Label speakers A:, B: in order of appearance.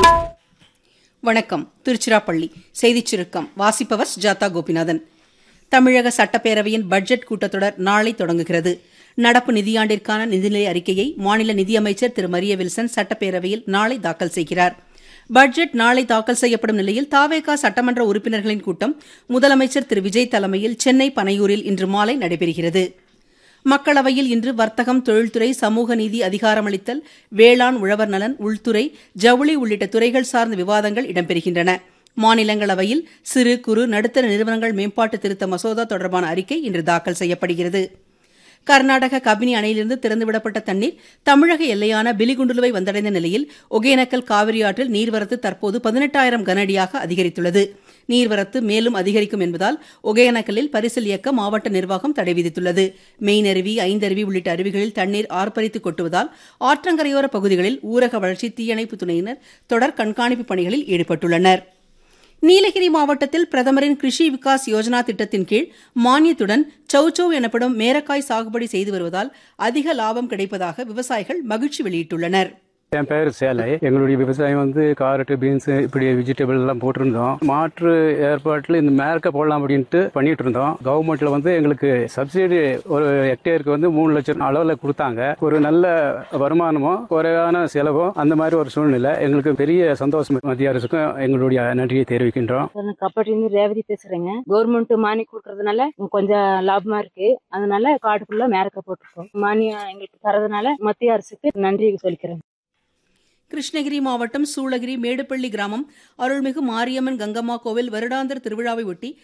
A: வணக்கம் திருச்சிராப்பள்ளி செய்திச் சுருக்கம் வாசிப்பவர் ஜாதா கோபிநாதன் தமிழக சட்டப்பேரவையின் பட்ஜெட் கூட்டத்தொடர் நாளை தொடங்குகிறது நடப்பு நிதியாண்டிற்கான நிதிநிலை அறிக்கையை மாநில நிதியமைச்சர் திரு மரிய வில்சன் சட்டப்பேரவையில் நாளை தாக்கல் செய்கிறார் பட்ஜெட் நாளை தாக்கல் செய்யப்படும் நிலையில் தாவேகா சட்டமன்ற உறுப்பினர்களின் கூட்டம் முதலமைச்சர் திரு விஜய் தலைமையில் சென்னை பனையூரில் இன்று மாலை நடைபெறுகிறது மக்களவையில் இன்று வர்த்தகம் தொழில்துறை சமூக நீதி அதிகாரமளித்தல் வேளாண் உழவர் நலன் உள்துறை ஜவுளி உள்ளிட்ட துறைகள் சார்ந்த விவாதங்கள் இடம்பெறுகின்றன மாநிலங்களவையில் சிறு குறு நடுத்தர நிறுவனங்கள் மேம்பாட்டு திருத்த மசோதா தொடர்பான அறிக்கை இன்று தாக்கல் செய்யப்படுகிறது கர்நாடக கபினி அணையிலிருந்து திறந்துவிடப்பட்ட தண்ணீர் தமிழக எல்லையான பிலிகுண்டுலுவை வந்தடைந்த நிலையில் ஒகேனக்கல் காவிரி ஆற்றில் நீர்வரத்து தற்போது பதினெட்டாயிரம் கனஅடியாக அதிகரித்துள்ளது நீர்வரத்து மேலும் அதிகரிக்கும் என்பதால் ஒகேனக்கலில் பரிசல் இயக்க மாவட்ட நிர்வாகம் தடை விதித்துள்ளது மெயினருவி ஐந்தருவி உள்ளிட்ட அருவிகளில் தண்ணீர் ஆர்ப்பரித்து கொட்டுவதால் ஆற்றங்கரையோர பகுதிகளில் ஊரக வளர்ச்சி தீயணைப்பு துறையினர் தொடர் கண்காணிப்பு பணிகளில் ஈடுபட்டுள்ளனா் நீலகிரி மாவட்டத்தில் பிரதமரின் கிருஷி விகாஸ் யோஜனா திட்டத்தின் கீழ் மானியத்துடன் சௌச்சௌ எனப்படும் மேரக்காய் சாகுபடி செய்து வருவதால் அதிக லாபம் கிடைப்பதாக விவசாயிகள் மகிழ்ச்சி வெளியிட்டுள்ளனர்
B: என் பேர் சேலை எங்களுடைய விவசாயம் வந்து காரட்டு பீன்ஸ் இப்படி வெஜிடபிள் எல்லாம் போட்டிருந்தோம் மாற்று ஏற்பாட்டில் இந்த மேற்க போடலாம் அப்படின்ட்டு பண்ணிட்டு இருந்தோம் கவர்மெண்ட்ல வந்து எங்களுக்கு சப்சிடி ஒரு ஹெக்டேருக்கு வந்து மூணு லட்சம் அளவில் கொடுத்தாங்க ஒரு நல்ல வருமானமும் குறைவான செலவும் அந்த மாதிரி ஒரு சூழ்நிலை எங்களுக்கு பெரிய சந்தோஷம் மத்திய அரசுக்கும் எங்களுடைய நன்றியை தெரிவிக்கின்றோம்
C: நான் கப்பாட்டிலிருந்து ரேவதி பேசுறேங்க கவர்மெண்ட் மானியம் கொடுக்கறதுனால கொஞ்சம் லாபமா இருக்கு அதனால காட்டுக்குள்ள மேரக்க போட்டிருக்கோம் மானியம் எங்களுக்கு தரதுனால மத்திய அரசுக்கு நன்றி சொல்லிக்கிறேன்
A: கிருஷ்ணகிரி மாவட்டம் சூளகிரி மேடுப்பள்ளி கிராமம் அருள்மிகு மாரியம்மன் கங்கம்மா கோவில் வருடாந்திர திருவிழாவை ஒட்டி